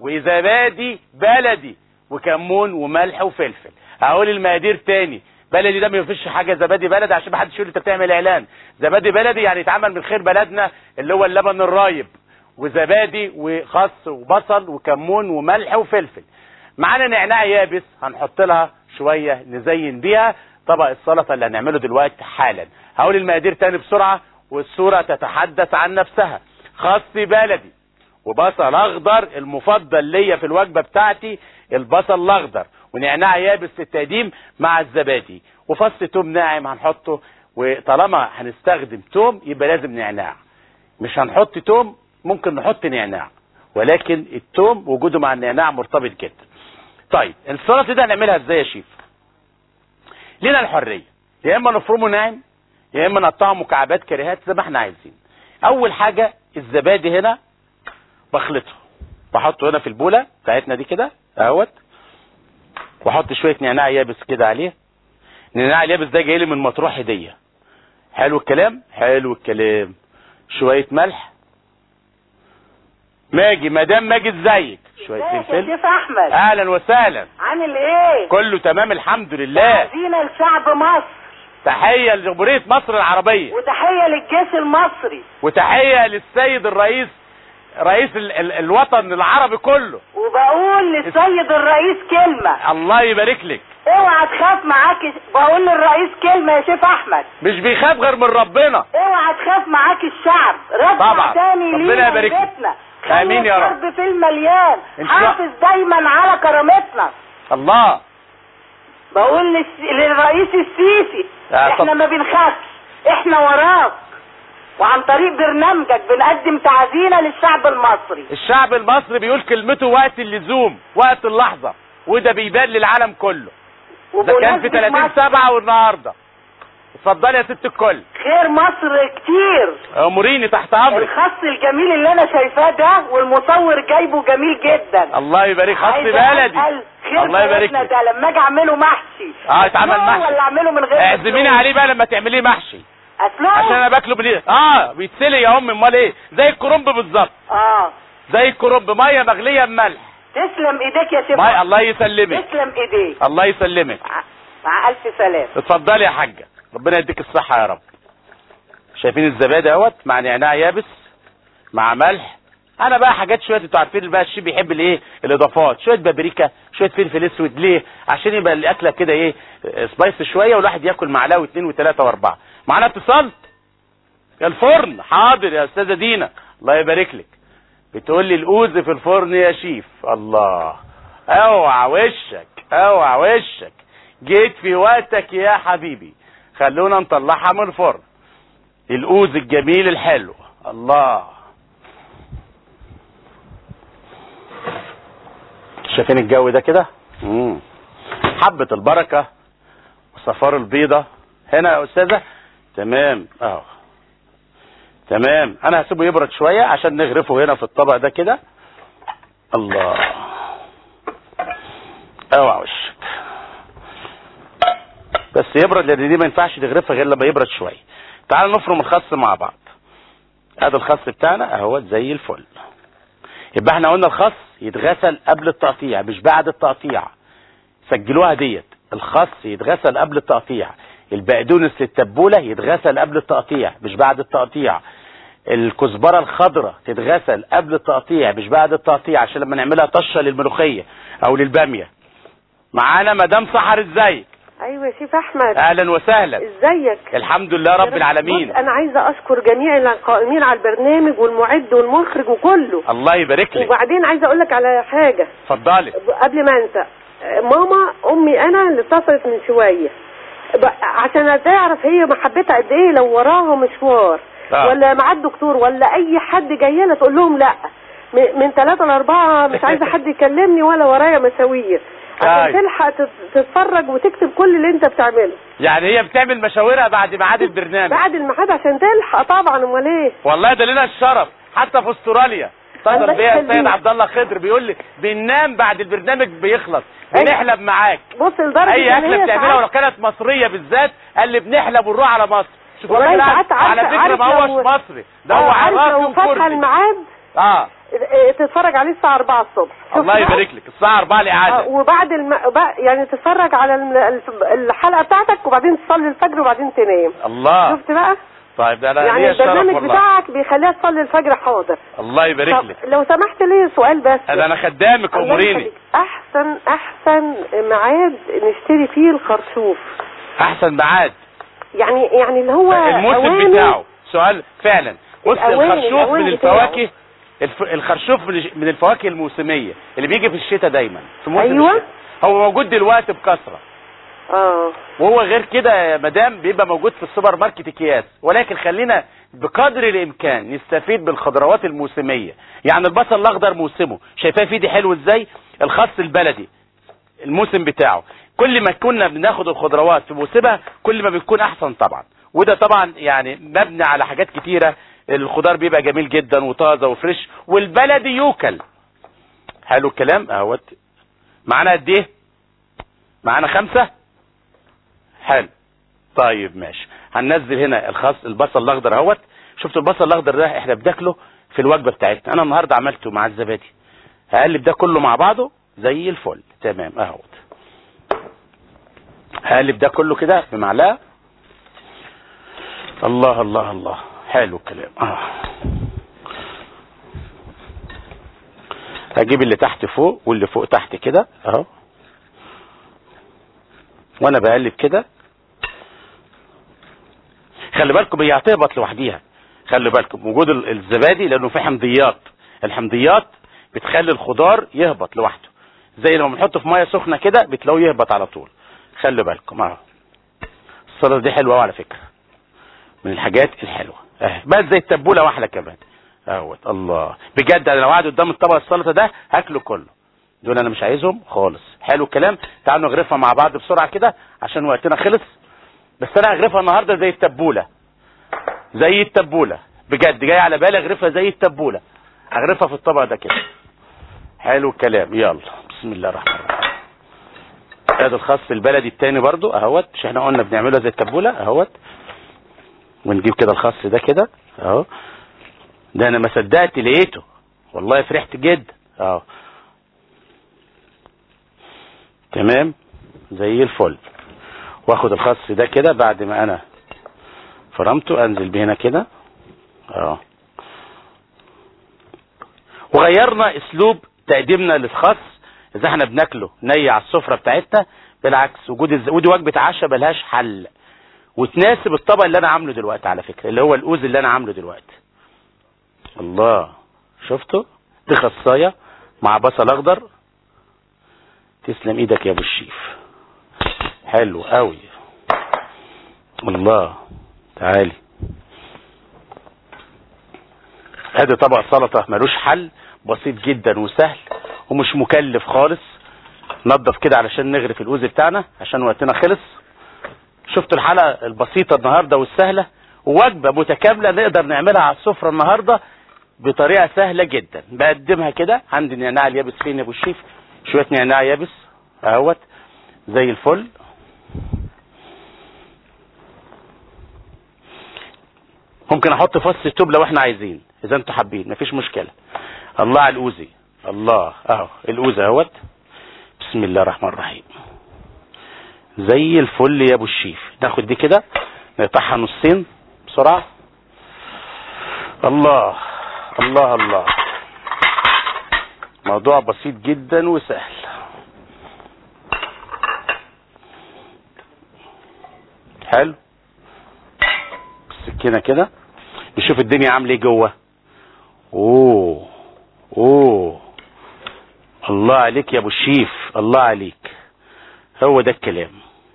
وزبادي بلدي وكمون وملح وفلفل هقول المقادير تاني بلدي ده ما فيش حاجه زبادي بلدي عشان ما حدش يقول انت بتعمل اعلان زبادي بلدي يعني يتعمل من خير بلدنا اللي هو اللبن الرايب وزبادي وخس وبصل وكمون وملح وفلفل معانا نعناع يابس هنحط لها شويه نزين بيها طبق السلطه اللي هنعمله دلوقتي حالا هقول المقادير تاني بسرعه والصوره تتحدث عن نفسها خس بلدي وبصل اخضر المفضل ليا في الوجبه بتاعتي البصل الاخضر ونعناع يابس في التقديم مع الزبادي وفص توم ناعم هنحطه وطالما هنستخدم توم يبقى لازم نعناع مش هنحط توم ممكن نحط نعناع ولكن التوم وجوده مع النعناع مرتبط جدا طيب السلطه ده هنعملها ازاي يا شيف لنا الحريه يا اما نفرمه ناعم يا اما نقطعه مكعبات كريهات زي ما احنا عايزين اول حاجه الزبادي هنا بخلطه بحطه هنا في البوله بتاعتنا دي كده اهوت واحط شويه نعناع يابس كده عليه النعناع اليابس ده جاي لي من مطروح هديه حلو الكلام حلو الكلام شويه ملح ماجي مدام ماجد زيك شويه ازيك يا فلفل شيف احمد اهلا وسهلا عامل ايه كله تمام الحمد لله عزينا لشعب مصر تحيه لجمهوريه مصر العربيه وتحيه للجيش المصري وتحيه للسيد الرئيس رئيس ال ال الوطن العربي كله وبقول للسيد الرئيس كلمه الله يبارك لك اوعى تخاف معاك بقول للرئيس كلمه يا شيف احمد مش بيخاف غير من ربنا اوعى تخاف معاك الشعب رجع طبعا. تاني ربنا لينا يبارك لك. بيتنا آمين يا رب. الحرب في المليان إن شاء- حافظ دايما على كرامتنا الله بقول للس- للرئيس السيسي يا احنا طب- ما بنخافش احنا وراك وعن طريق برنامجك بنقدم تعزينا للشعب المصري الشعب المصري بيقول كلمته وقت اللزوم وقت اللحظه وده بيبان للعالم كله ده كان في وبمناسبة 30 مصر، سبعة والنهارده اتفضلي يا ست الكل خير مصر كتير اموريني تحت امرك الخس الجميل اللي انا شايفاه ده والمصور جايبه جميل جدا الله يبارك خط عايزة بلدي أسأل خير الله يبارك بلدنا لك ده لما اجي اعمله محشي اه يتعمل أسلقه محشي ولا اعمله من غير اعزميني مسلوق؟ عليه بقى لما تعمليه محشي عشان اسلقه انا باكله بالايد اه بيتسلق يا ام امال ايه زي الكرنب بالظبط اه زي الكرنب ميه مغليه بملح تسلم ايديك يا شيخ ميه الله يسلمك تسلم ايديك الله يسلمك مع- مع الف سلام اتفضلي يا حاجه ربنا يديك الصحه يا رب شايفين الزبادي اهوت مع نعناع يابس مع ملح انا بقى حاجات شويه انتوا عارفين بقى الشيف بيحب الايه الاضافات شويه بابريكا شويه فلفل اسود ليه عشان يبقى الاكله كده ايه سبايس شويه والواحد ياكل معلقه واثنين وثلاثه واربعه معانا اتصال يا الفرن حاضر يا استاذه دينا الله يبارك لك بتقول لي الاوز في الفرن يا شيف الله اوعى وشك اوعى وشك جيت في وقتك يا حبيبي خلونا نطلعها من الفرن الاوز الجميل الحلو الله شايفين الجو ده كده مم. حبة البركة وصفار البيضة هنا يا استاذة تمام اه تمام انا هسيبه يبرد شوية عشان نغرفه هنا في الطبق ده كده الله اوعى وشك بس يبرد لان دي ما ينفعش تغرفها غير لما يبرد شويه تعال نفرم الخس مع بعض ادي الخس بتاعنا اهو زي الفل يبقى احنا قلنا الخس يتغسل قبل التقطيع مش بعد التقطيع سجلوها ديت الخس يتغسل قبل التقطيع البقدونس للتبوله يتغسل قبل التقطيع مش بعد التقطيع الكزبره الخضراء تتغسل قبل التقطيع مش بعد التقطيع عشان لما نعملها طشه للملوخيه او للباميه معانا مدام سحر ازيك ايوه يا شيف احمد اهلا وسهلا ازيك الحمد لله رب العالمين بص انا عايزه اشكر جميع القائمين على البرنامج والمعد والمخرج وكله الله يبارك لك وبعدين عايزه اقول لك على حاجه اتفضلي قبل ما انسى ماما امي انا اللي اتصلت من شويه ب- عشان تعرف هي محبتها قد ايه لو وراها مشوار آه. ولا مع الدكتور ولا اي حد جاي لها تقول لهم لا م- من ثلاثة لأربعة مش عايزة حد يكلمني ولا ورايا مشاوير طيب. عشان تلحق تت- تتفرج وتكتب كل اللي انت بتعمله يعني هي بتعمل مشاورها بعد ميعاد البرنامج بعد الميعاد عشان تلحق طبعا امال ايه والله ده لنا الشرف حتى في استراليا اتصل الله بيا السيد يخليك. عبد الله خضر بيقول لي بننام بعد البرنامج بيخلص أيوة. بنحلب معاك بص لدرجة اي إن اكله هي بتعملها ساعات- ولو كانت مصريه بالذات قال لي بنحلب ونروح على مصر شوف والله الراجل ساعات على عارفة- فكره ما عارف هوش لو- مصري ده آه، هو عارف عراقي لو فاتحة وكردي الميعاد اه اه، تتفرج عليه الساعة 4 الصبح شفت الله بقى؟ يبارك لك الساعه 4 اه، الاعاده وبعد الم... بقى- يعني تتفرج على الم- الف- الحلقة بتاعتك وبعدين تصلي الفجر وبعدين تنام الله شفت بقى طيب ده انا يعني ليا شرف البرنامج والله بتاعك بيخليها تصلي الفجر حاضر الله يبارك طب لك لو سمحت لي سؤال بس ده انا خدامك الله اموريني يخليك. احسن احسن ميعاد نشتري فيه الخرشوف احسن ميعاد يعني يعني اللي هو الموسم أواني- بتاعه سؤال فعلا بص الأواني- الخرشوف الأواني من بتاعه. الفواكه الف... الخرشوف من من الفواكه الموسميه اللي بيجي في الشتاء دايما في موسم أيوة. الشتاء هو موجود دلوقتي بكثره اه وهو غير كده يا مدام بيبقى موجود في السوبر ماركت اكياس ولكن خلينا بقدر الامكان نستفيد بالخضروات الموسميه يعني البصل الاخضر موسمه شايفاه في ايدي حلو ازاي الخس البلدي الموسم بتاعه كل ما كنا بناخد الخضروات في موسمها كل ما بيكون احسن طبعا وده طبعا يعني مبني على حاجات كتيره الخضار بيبقى جميل جدا وطازه وفريش والبلدي يوكل حلو الكلام اهوت معانا قد ايه معانا خمسه حلو طيب ماشي هننزل هنا الخس البصل الاخضر اهوت شفت البصل الاخضر ده احنا بناكله في الوجبه بتاعتنا انا النهارده عملته مع الزبادي هقلب ده كله مع بعضه زي الفل تمام اهوت هقلب ده كله كده بمعلقه الله الله الله حلو الكلام اه هجيب اللي تحت فوق واللي فوق تحت كده اهو وانا بقلب كده خلي بالكم هي هتهبط لوحديها خلي بالكم وجود ال- الزبادي لانه في حمضيات الحمضيات بتخلي الخضار يهبط لوحده زي لما بنحطه في ميه سخنه كده بتلاقوه يهبط على طول خلي بالكم اهو السلطه دي حلوه أوي على فكره من الحاجات الحلوه اهي بقت زي التبوله واحلى كمان اهوت الله بجد انا لو قاعد قدام الطبق السلطه ده هاكله كله دول انا مش عايزهم خالص حلو الكلام تعالوا نغرفها مع بعض بسرعه كده عشان وقتنا خلص بس انا هغرفها النهارده زي التبوله زي التبوله بجد جاي على بالي اغرفها زي التبوله هغرفها في الطبق ده كده حلو الكلام يلا بسم الله الرحمن الرحيم ادي الخس البلدي التاني برضو اهوت مش احنا قلنا بنعمله زي التبوله اهوت ونجيب كده الخس ده كده اهو ده انا ما صدقت لقيته والله فرحت جدا اهو تمام زي الفل واخد الخس ده كده بعد ما انا فرمته انزل بيه هنا كده اه وغيرنا اسلوب تقديمنا للخس اذا احنا بناكله ني على السفره بتاعتنا بالعكس وجود الز... ودي وجبه عشاء ملهاش حل وتناسب الطبق اللي انا عامله دلوقتي على فكره اللي هو الاوز اللي انا عامله دلوقتي الله شفتوا دي خصايه مع بصل اخضر تسلم ايدك يا ابو الشيف حلو قوي الله تعالي ادي طبق سلطه ملوش حل بسيط جدا وسهل ومش مكلف خالص نضف كده علشان نغرف الاوز بتاعنا عشان وقتنا خلص شفتوا الحلقه البسيطه النهارده والسهله ووجبه متكامله نقدر نعملها على السفره النهارده بطريقه سهله جدا بقدمها كده عندي النعناع اليابس فين يا ابو الشيف شويه نعناع يابس اهوت زي الفل ممكن احط فص توب لو احنا عايزين اذا انتوا حابين مفيش مشكله الله على الاوزي الله اهو الاوزي اهوت بسم الله الرحمن الرحيم زي الفل يا ابو الشيف ناخد دي كده نقطعها نصين بسرعه الله الله الله موضوع بسيط جدا وسهل حلو بالسكينه كده نشوف الدنيا عامله ايه جوه اوه اوه الله عليك يا ابو الشيف الله عليك هو ده الكلام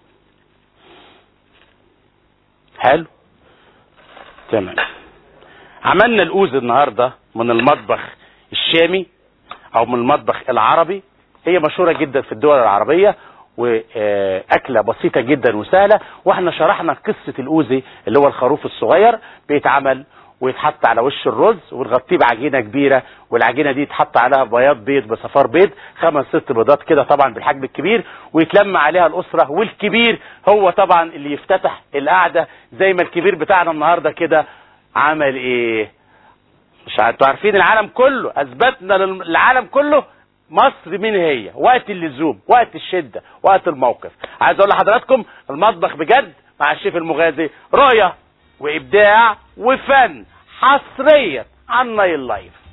حلو تمام عملنا الاوز النهارده من المطبخ الشامي او من المطبخ العربي هي مشهوره جدا في الدول العربيه واكله بسيطه جدا وسهله واحنا شرحنا قصه الاوزي اللي هو الخروف الصغير بيتعمل ويتحط على وش الرز ونغطيه بعجينه كبيره والعجينه دي يتحط عليها بياض بيض بصفار بيض خمس ست بيضات كده طبعا بالحجم الكبير ويتلم عليها الاسره والكبير هو طبعا اللي يفتتح القعده زي ما الكبير بتاعنا النهارده كده عمل ايه مش انتوا عارفين العالم كله اثبتنا للعالم كله مصر مين هي وقت اللزوم وقت الشده وقت الموقف عايز اقول لحضراتكم المطبخ بجد مع الشيف المغازي رؤيه وابداع وفن حصريا عن نايل لايف